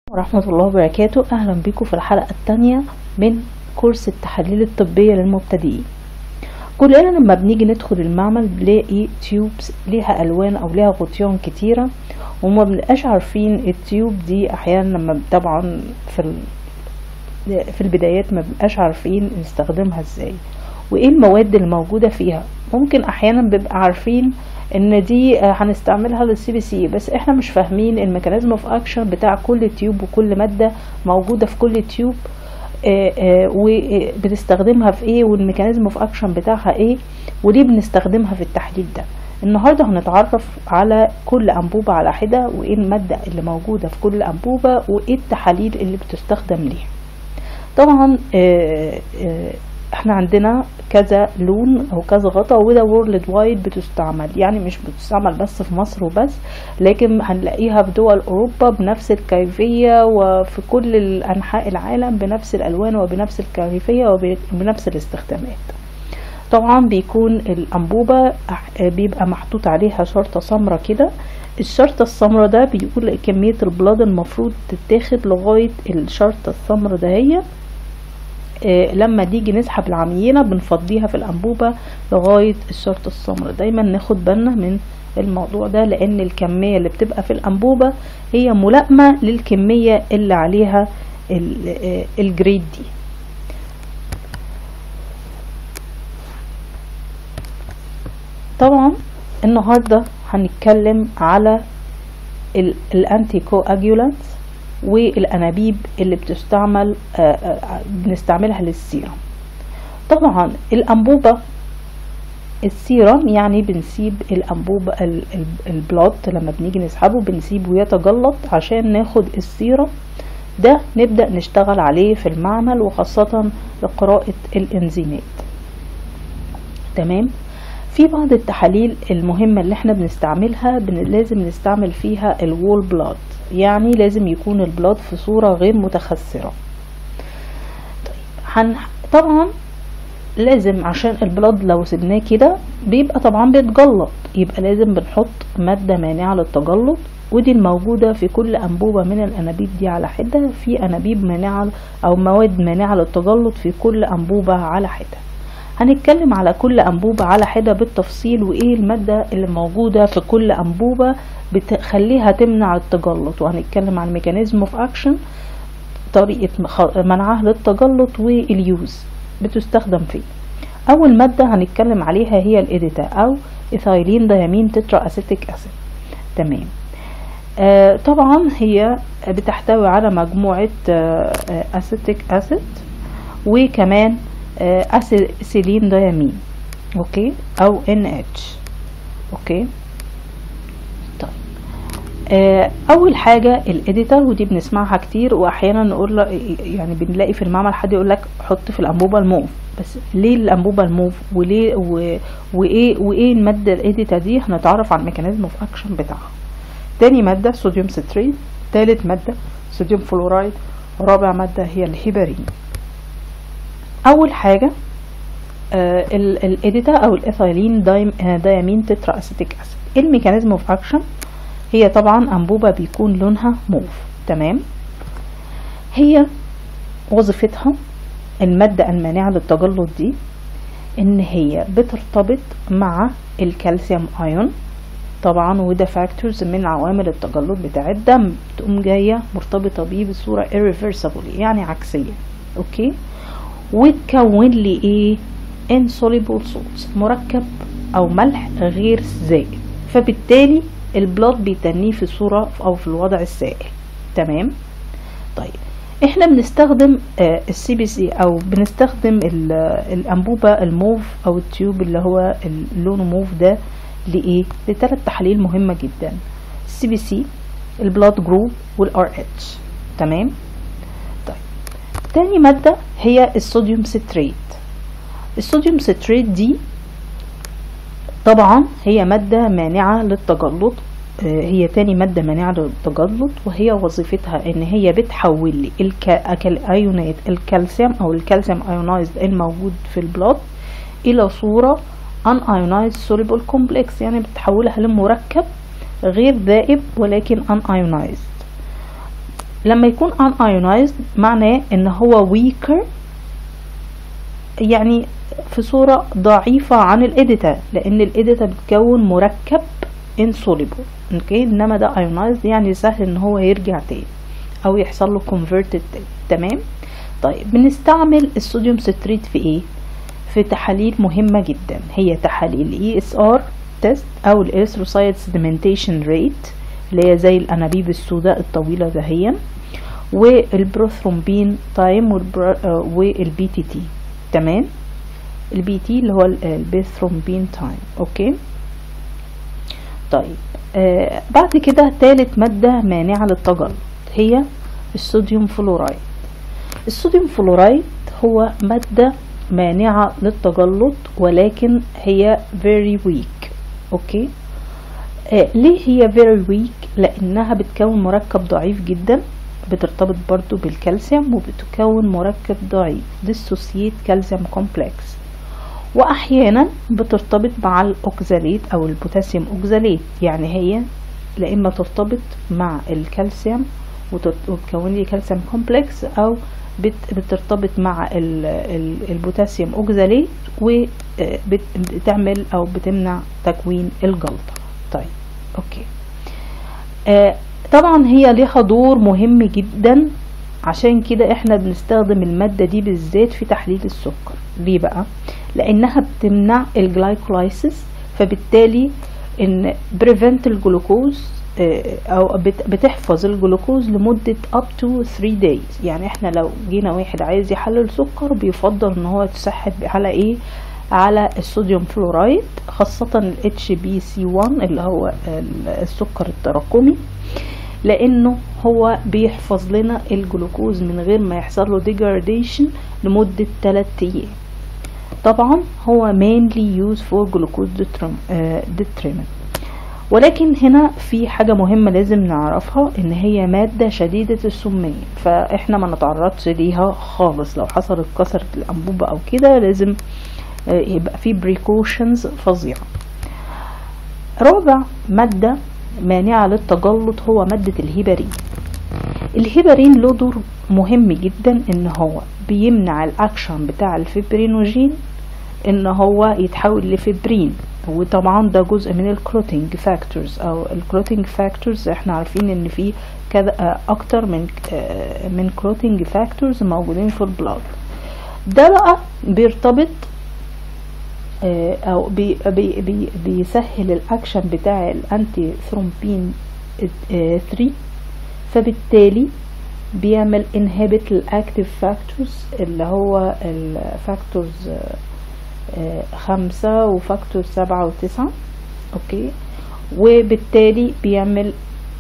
ورحمة الله وبركاته أهلا بكم في الحلقة الثانية من كورس التحاليل الطبية للمبتدئين كلنا لما بنيجي ندخل المعمل بنلاقي تيوبس ليها ألوان أو ليها غطيان كتيرة وما بنبقاش عارفين التيوب دي أحيانا لما طبعا في ال... في البدايات ما بنبقاش عارفين نستخدمها ازاي وايه المواد اللي موجودة فيها ممكن احيانا بنبقى عارفين ان دي هنستعملها للسي بي سي بس احنا مش فاهمين الميكانيزم اوف اكشن بتاع كل تيوب وكل مادة موجودة في كل تيوب وبنستخدمها في ايه والميكانيزم اوف اكشن بتاعها ايه وليه بنستخدمها في التحليل ده النهارده هنتعرف على كل انبوبة على حدة وايه المادة اللي موجودة في كل انبوبة وايه التحاليل اللي بتستخدم ليها طبعا احنا عندنا كذا لون او كذا غطا وده وورلد وايد بتستعمل يعني مش بتستعمل بس في مصر وبس لكن هنلاقيها في دول اوروبا بنفس الكيفية وفي كل انحاء العالم بنفس الالوان وبنفس الكيفية وبنفس الاستخدامات طبعا بيكون الانبوبة بيبقى محطوط عليها شرطة سمرة كده الشرطة السمرة ده بيقول كمية البلاد المفروض تتاخد لغاية الشرطة السمرة دهية آه لما نيجي نسحب العمينة بنفضيها في الأنبوبة لغاية الشرطة السمراء دايما ناخد بالنا من الموضوع ده لأن الكمية اللي بتبقى في الأنبوبة هي ملائمة للكمية اللي عليها آه الجريد دي طبعا النهاردة هنتكلم على الانتي كواجولانتس والانابيب اللي بتستعمل بنستعملها للسيرم طبعا الانبوبة السيرم يعني بنسيب الانبوبة البلاد لما بنيجي نسحبه بنسيبه يتجلط عشان ناخد السيرم ده نبدأ نشتغل عليه في المعمل وخاصة لقراءة الانزيمات تمام في بعض التحاليل المهمة اللي احنا بنستعملها بن لازم نستعمل فيها الوول بلاد يعني لازم يكون البلاد في صورة غير متخثرة طيب هن... طبعا لازم عشان البلاد لو سبناه كده بيبقى طبعا بيتجلط يبقى لازم بنحط مادة مانعة للتجلط ودي الموجودة في كل أنبوبة من الأنابيب دي على حدة في أنابيب مانعة أو مواد مانعة للتجلط في كل أنبوبة على حدة هنتكلم على كل أنبوبة على حدة بالتفصيل وإيه المادة اللي موجودة في كل أنبوبة بتخليها تمنع التجلط وهنتكلم عن ميكانيزم اوف اكشن طريقة منعها للتجلط واليوز بتستخدم فيه أول مادة هنتكلم عليها هي الإيديتا أو إيثايلين ديامين تترا أسيتيك أسيد تمام آه طبعا هي بتحتوي على مجموعة آه أسيتيك أسيد وكمان اسيلين ديامين اوكي او ان اتش اوكي طيب آه اول حاجه الاديتور ودي بنسمعها كتير واحيانا نقول يعني بنلاقي في المعمل حد يقول لك حط في الانبوبه الموف بس ليه الانبوبه الموف وليه و... وايه وايه الماده الاديتا دي هنتعرف على الميكانيزم اوف اكشن بتاعها تاني ماده صوديوم ستريت تالت ماده صوديوم فلورايد رابع ماده هي الهيبارين اول حاجه آه الاديتا او الايثايلين دايم آه دايامين تترا اسيتيك اسيد الميكانيزم اوف اكشن هي طبعا انبوبه بيكون لونها موف تمام هي وظيفتها الماده المانعه للتجلط دي ان هي بترتبط مع الكالسيوم ايون طبعا وده فاكتورز من عوامل التجلط بتاع الدم تقوم جايه مرتبطه بيه بصوره irreversible يعني عكسيه اوكي وتكون لي ايه insoluble salts مركب او ملح غير زائد فبالتالي البلاد بيتنيه في صورة او في الوضع السائل تمام طيب احنا بنستخدم آه السي بي سي او بنستخدم الانبوبة الموف او التيوب اللي هو اللون موف ده لايه لثلاث تحاليل مهمة جدا السي بي سي البلاد جروب والار اتش تمام تاني مادة هي الصوديوم ستريت الصوديوم ستريت دي طبعا هي مادة مانعة للتجلط هي تاني مادة مانعة للتجلط وهي وظيفتها ان هي بتحول لي الايونات الكالسيوم او الكالسيوم ايونايزد الموجود في البلاد الى صورة unionized soluble complex يعني بتحولها لمركب غير ذائب ولكن unionized لما يكون unionized معناه ان هو weaker يعني في صورة ضعيفة عن الإديتا لأن الإديتا بتكون مركب insoluble اوكي انما ده ionized يعني سهل ان هو يرجع تاني او يحصل له converted تاني تمام طيب بنستعمل الصوديوم ستريت في ايه في تحاليل مهمة جدا هي تحاليل ESR تيست او الاريثروسايت سيدمنتيشن ريت اللي هي زي الانابيب السوداء الطويلة دهيا والبروثرومبين تايم والبي تي تي تمام البي تي اللي هو البيثرومبين تايم اوكي طيب آه بعد كده تالت مادة مانعة للتجلط هي الصوديوم فلورايد الصوديوم فلورايد هو مادة مانعة للتجلط ولكن هي very weak اوكي آه ليه هي very weak لانها بتكون مركب ضعيف جدا بترتبط برضو بالكالسيوم وبتكون مركب ضعيف dissociate calcium complex واحيانا بترتبط مع الاوكزاليت او البوتاسيوم اوكزاليت يعني هي لا اما ترتبط مع الكالسيوم وتكون لي كالسيوم كومبلكس او بترتبط مع البوتاسيوم اوكزاليت وبتعمل او بتمنع تكوين الجلطة طيب اوكي آه طبعا هي ليها دور مهم جدا عشان كده احنا بنستخدم المادة دي بالذات في تحليل السكر ليه بقى لانها بتمنع الجلايكولايسيس فبالتالي ان بريفنت الجلوكوز او بتحفظ الجلوكوز لمدة up to 3 days يعني احنا لو جينا واحد عايز يحلل سكر بيفضل ان هو يتسحب على ايه على الصوديوم فلورايد خاصة ال HbC1 اللي هو السكر التراكمي لانه هو بيحفظ لنا الجلوكوز من غير ما يحصل له degradation لمدة 3 ايام طبعا هو mainly used for glucose detriment ولكن هنا في حاجة مهمة لازم نعرفها ان هي مادة شديدة السمية فاحنا ما نتعرضش ليها خالص لو حصلت كسرة الانبوبة او كده لازم يبقى في precautions فظيعة رابع مادة مانعة للتجلط هو مادة الهيبارين الهيبارين له دور مهم جدا ان هو بيمنع الاكشن بتاع الفبرينوجين ان هو يتحول لفبرين وطبعا ده جزء من الكلوتينج فاكتورز او الكلوتينج فاكتورز احنا عارفين ان في كذا اكتر من من كلوتينج فاكتورز موجودين في البلاد ده بقى بيرتبط او بي بي بي بيسهل الاكشن بتاع الانتي ثرومبين 3 فبالتالي بيعمل inhibit الاكتيف فاكتورز اللي هو الفاكتورز خمسة وفاكتور سبعة وتسعة اوكي وبالتالي بيعمل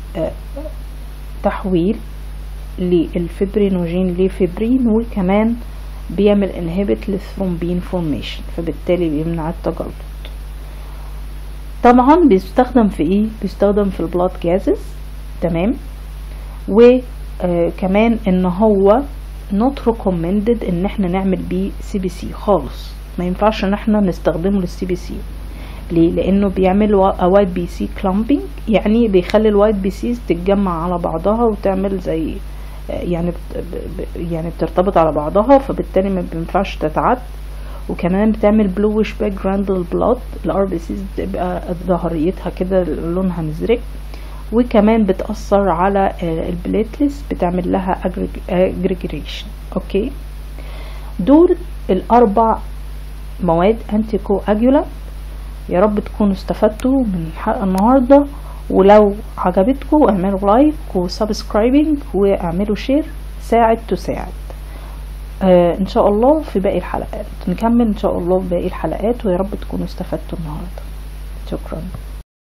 تحويل للفبرينوجين لفبرين وكمان بيعمل انهبت للثرومبين فورميشن فبالتالي بيمنع التجلط طبعا بيستخدم في ايه بيستخدم في البلاد جازز تمام وكمان ان هو not recommended ان احنا نعمل بيه سي بي سي خالص ما ينفعش ان احنا نستخدمه للسي بي سي ليه لانه بيعمل وايت بي سي كلامبينج يعني بيخلي الوايت بي سيز تتجمع على بعضها وتعمل زي يعني يعني بترتبط على بعضها فبالتالي ما بينفعش تتعد وكمان بتعمل بلوش باك جراند البلاد الار بي سيز بتبقى ظهريتها كده لونها مزرق وكمان بتأثر على البليتلس بتعمل لها اجريجريشن اوكي دول الاربع مواد انتي كو اجولا يا رب تكونوا استفدتوا من حلقة النهاردة ولو عجبتكم اعملوا لايك وسبسكرايبنج واعملوا شير ساعد تساعد آه ان شاء الله في باقي الحلقات نكمل ان شاء الله في باقي الحلقات ويا رب تكونوا استفدتوا النهارده شكرا